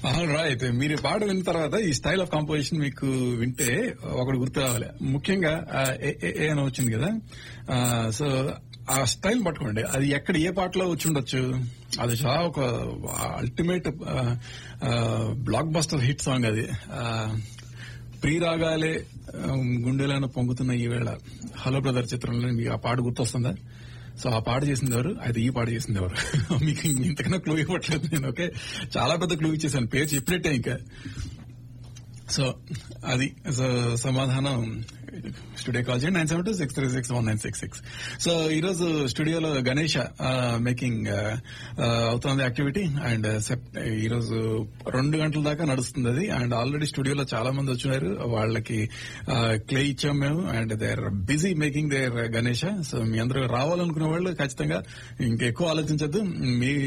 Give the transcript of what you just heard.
right మీరు ఈ పాట విన్న తర్వాత ఈ స్టైల్ ఆఫ్ కాంపోజిషన్ మీకు వింటే ఒకటి గుర్తు రావాలి ముఖ్యంగా ఆ, ఏ ఏ- ఏ అని వచ్చింది కదా సో ఆ స్టైల్ పట్టుకోండి అది ఎక్కడ ఏ పాటలో వచ్చి ఉండొచ్చు అది చాలా ఒక ultimate blockbuster hit song అది ఆ, ప్రిరాగాలే ఆ, గుండెలను పొంగుతున్న ఈ వేళ హలో బ్రదర్ చిత్రంలో మీకు ఆ పాట గుర్తొస్తుందా సో ఆ పాట చేసింది ఎవరు అయితే ఈ పాట చేసింది ఎవరు మీకు ఇంతకన్నా క్లూ ఇవ్వట్లేదు నేను ఓకే చాలా పెద్ద క్లూ ఇచ్చేసాను పేరు చెప్పినట్టే ఇంకా సో అది సో సమాధానం స్టూడియో కాల్ చేయండి nine seven two six three six one nine six six so ఈ రోజు స్టూడియోలో గణేష మేకింగ్ అవుతుంది యాక్టివిటీ అండ్ ఈ రోజు రెండు గంటల దాకా నడుస్తుంది అది అండ్ ఆల్రెడీ స్టూడియోలో చాలా మంది వచ్చినారు వాళ్ళకి క్లే ఇచ్చాం మేము and they are busy making their Ganesha so మీ అందరూ రావాలనుకునే వాళ్ళు ఖచ్చితంగా ఇంకెక్కువ ఆలోచించద్దు మీ